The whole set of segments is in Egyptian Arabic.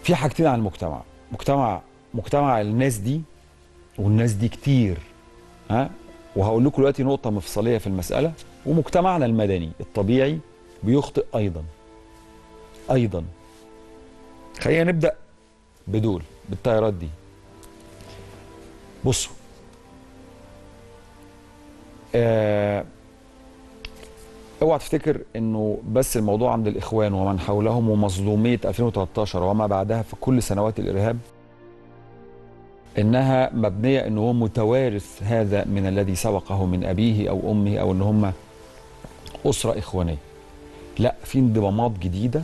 في حاجتين عن المجتمع مجتمع مجتمع الناس دي والناس دي كتير ها وهقول لكم دلوقتي نقطه مفصليه في المساله ومجتمعنا المدني الطبيعي بيخطئ ايضا ايضا خلينا نبدا بدول بالتيارات دي بصوا آه اوعى تفتكر انه بس الموضوع عند الاخوان ومن حولهم ومظلوميه 2013 وما بعدها في كل سنوات الارهاب انها مبنيه ان هو متوارث هذا من الذي سبقه من ابيه او امه او ان هم اسره اخوانيه لا في انضمامات جديده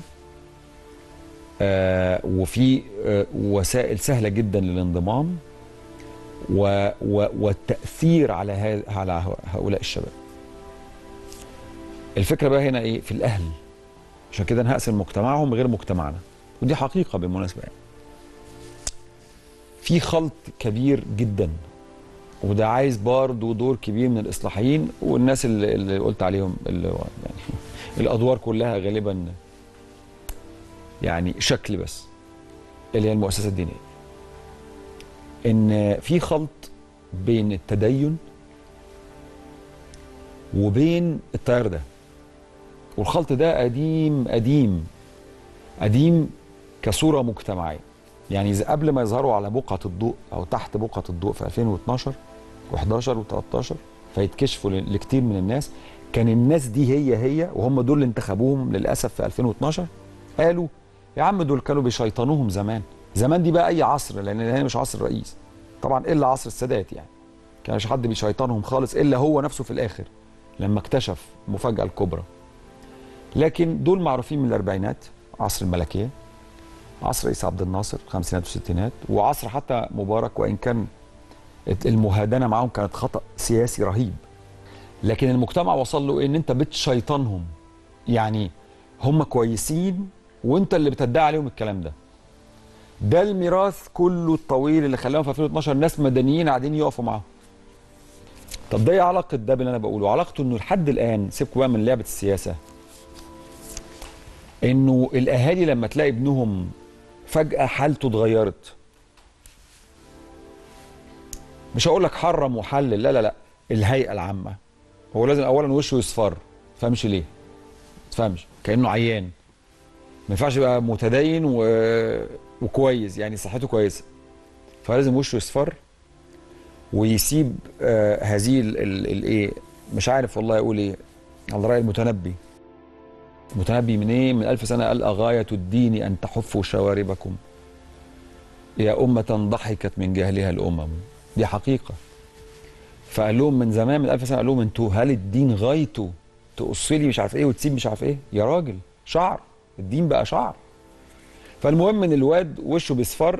آه وفي آه وسائل سهله جدا للانضمام و و والتاثير على ها على هؤلاء الشباب الفكره بقى هنا ايه في الاهل عشان كده انا هقسم مجتمعهم غير مجتمعنا ودي حقيقه بالمناسبه يعني في خلط كبير جدا وده عايز برضه دور كبير من الاصلاحيين والناس اللي, اللي قلت عليهم اللي يعني الادوار كلها غالبا يعني شكل بس اللي هي المؤسسه الدينيه ان في خلط بين التدين وبين التيار ده والخلط ده قديم قديم قديم كصوره مجتمعيه يعني إذا قبل ما يظهروا على بقعه الضوء او تحت بقعه الضوء في 2012 و11 و13 فيتكشفوا لكتير من الناس كان الناس دي هي هي وهم دول اللي انتخبوهم للاسف في 2012 قالوا يا عم دول كانوا بيشيطنوهم زمان زمان دي بقى اي عصر لان هنا مش عصر الرئيس طبعا الا عصر السادات يعني كانش حد بيشيطنهم خالص الا هو نفسه في الاخر لما اكتشف المفاجاه الكبرى لكن دول معروفين من الاربعينات عصر الملكيه عصر رئيس عبد الناصر الخمسينات والستينات وعصر حتى مبارك وان كان المهادنه معاهم كانت خطا سياسي رهيب لكن المجتمع وصل له ان انت بتشيطنهم يعني هم كويسين وانت اللي بتدعي عليهم الكلام ده ده الميراث كله الطويل اللي خلاهم في 2012 ناس مدنيين قاعدين يقفوا معاهم طب ده ايه علاقه ده باللي انا بقوله علاقته انه لحد الان سيبكوا بقى من لعبه السياسه انه الاهالي لما تلاقي ابنهم فجاه حالته اتغيرت مش هقول لك حرم وحلل لا لا لا الهيئه العامه هو لازم اولا وشه يصفر تفهمش ليه تفهمش كانه عيان ما ينفعش يبقى متدين و... وكويس يعني صحته كويسه فلازم وشه يصفر ويسيب آه هذه الايه مش عارف والله اقول ايه على راي المتنبي المتنبي من ايه من ألف سنه قال اغايه الدين ان تحفوا شواربكم يا أمة ضحكت من جهلها الأمم دي حقيقة فقال لهم من زمان من ألف سنة قال لهم انتوا هل الدين غايته تقص لي مش عارف ايه وتسيب مش عارف ايه يا راجل شعر الدين بقى شعر فالمهم ان الواد وشه بيصفر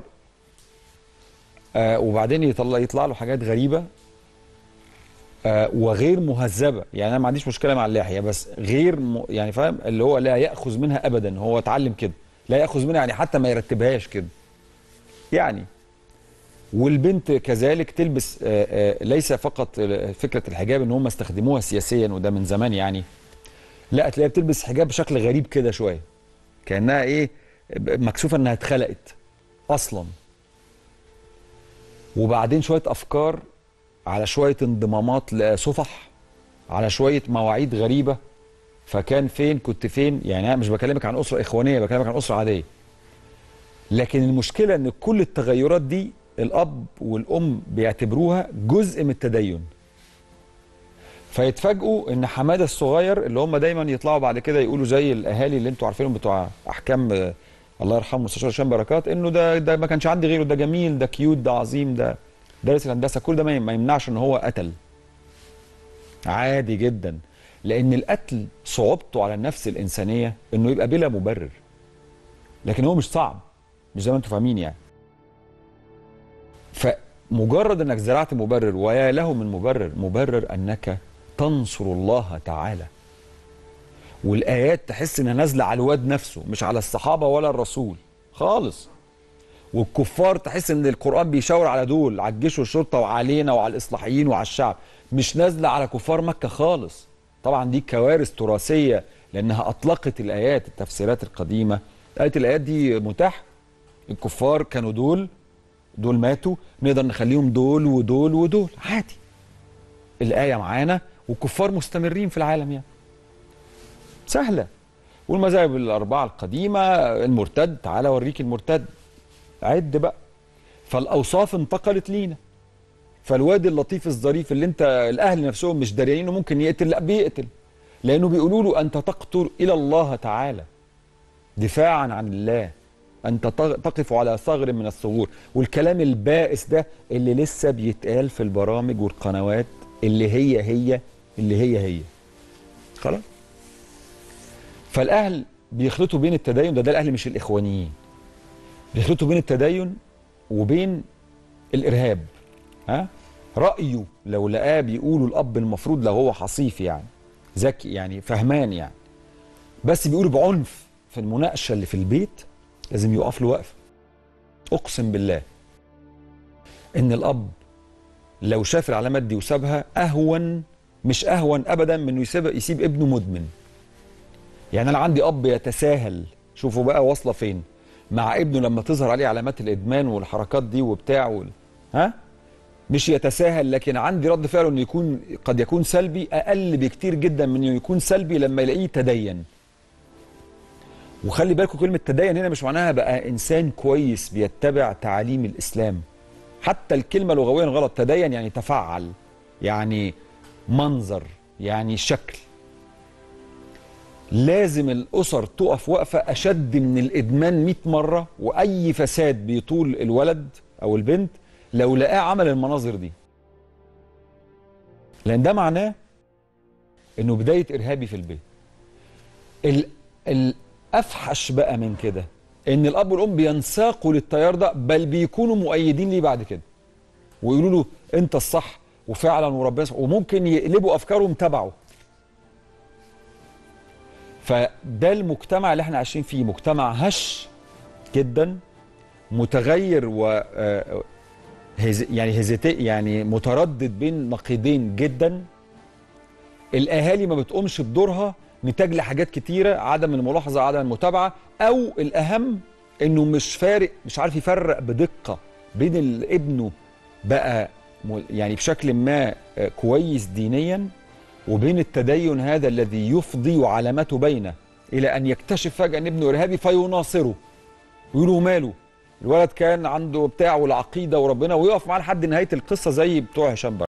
آه وبعدين يطلع يطلع له حاجات غريبه آه وغير مهذبه يعني انا ما عنديش مشكله مع اللحيه بس غير م... يعني فاهم اللي هو لا ياخذ منها ابدا هو اتعلم كده لا ياخذ منها يعني حتى ما يرتبهاش كده يعني والبنت كذلك تلبس آه آه ليس فقط فكره الحجاب ان هم استخدموها سياسيا وده من زمان يعني لا تلاقيها بتلبس حجاب بشكل غريب كده شويه كانها ايه مكسوفه انها اتخلقت اصلا وبعدين شويه افكار على شويه انضمامات لصفح على شويه مواعيد غريبه فكان فين كنت فين يعني انا مش بكلمك عن اسره اخوانيه بكلمك عن اسره عاديه لكن المشكله ان كل التغيرات دي الاب والام بيعتبروها جزء من التدين فيتفاجئوا ان حماده الصغير اللي هم دايما يطلعوا بعد كده يقولوا زي الاهالي اللي انتوا عارفينهم بتوع احكام الله يرحمه مستشار هشام بركات انه ده ده ما كانش عندي غيره ده جميل ده كيوت ده عظيم ده دارس الهندسه كل ده ما يمنعش ان هو قتل عادي جدا لان القتل صعوبته على النفس الانسانيه انه يبقى بلا مبرر لكن هو مش صعب مش زي ما انتم فاهمين يعني فمجرد انك زرعت مبرر ويا له من مبرر مبرر انك تنصر الله تعالى والايات تحس انها نازله على الواد نفسه مش على الصحابه ولا الرسول خالص والكفار تحس ان القران بيشاور على دول على الجيش والشرطه وعلينا وعلى الاصلاحيين وعلى الشعب مش نازله على كفار مكه خالص طبعا دي كوارث تراثيه لانها اطلقت الايات التفسيرات القديمه قالت الايات دي متاح الكفار كانوا دول دول ماتوا نقدر نخليهم دول ودول ودول عادي الآية معانا والكفار مستمرين في العالم يعني سهلة والمذاهب الأربعة القديمة المرتد تعالى أوريك المرتد عد بقى فالأوصاف انتقلت لينا فالواد اللطيف الظريف اللي انت الاهل نفسهم مش داريانه ممكن يقتل لا بيقتل لانه بيقولوا له انت تقتل الى الله تعالى دفاعا عن الله انت تقف على ثغر من الثغور والكلام البائس ده اللي لسه بيتقال في البرامج والقنوات اللي هي هي اللي هي هي خلاص فالاهل بيخلطوا بين التدين ده ده الاهل مش الاخوانيين بيخلطوا بين التدين وبين الارهاب ها رايه لو لقاه بيقولوا الاب المفروض لو هو حصيف يعني ذكي يعني فهمان يعني بس بيقولوا بعنف في المناقشه اللي في البيت لازم يقف له وقفه اقسم بالله ان الاب لو شاف العلامات دي وسابها اهون مش اهون ابدا من انه يسيب يسيب ابنه مدمن يعني انا عندي اب يتساهل شوفوا بقى واصله فين مع ابنه لما تظهر عليه علامات الادمان والحركات دي وبتاع وال... ها مش يتساهل لكن عندي رد فعله انه يكون قد يكون سلبي اقل بكتير جدا من انه يكون سلبي لما يلاقيه تدين وخلي بالكم كلمه تدين هنا مش معناها بقى انسان كويس بيتبع تعاليم الاسلام حتى الكلمه لغويا غلط تدين يعني تفعل يعني منظر يعني شكل لازم الاسر تقف وقفه اشد من الادمان 100 مره واي فساد بيطول الولد او البنت لو لقاه عمل المناظر دي لان ده معناه انه بدايه ارهابي في البيت ال الافحش بقى من كده ان الاب والام بينساقوا للتيار ده بل بيكونوا مؤيدين ليه بعد كده ويقولوا له انت الصح وفعلا وربنا صح وممكن يقلبوا افكارهم تبعه فده المجتمع اللي احنا عايشين فيه مجتمع هش جدا متغير و هز يعني هزتي يعني متردد بين نقيضين جدا الاهالي ما بتقومش بدورها نتاج لحاجات كتيره عدم الملاحظه عدم المتابعه او الاهم انه مش فارق مش عارف يفرق بدقه بين ابنه بقى يعني بشكل ما كويس دينيا وبين التدين هذا الذي يفضي وعلامته باينه الى ان يكتشف فجاه ان ابنه ارهابي فيناصره ويقولوا ماله الولد كان عنده بتاع والعقيده وربنا ويقف معاه لحد نهايه القصه زي بتوع هشام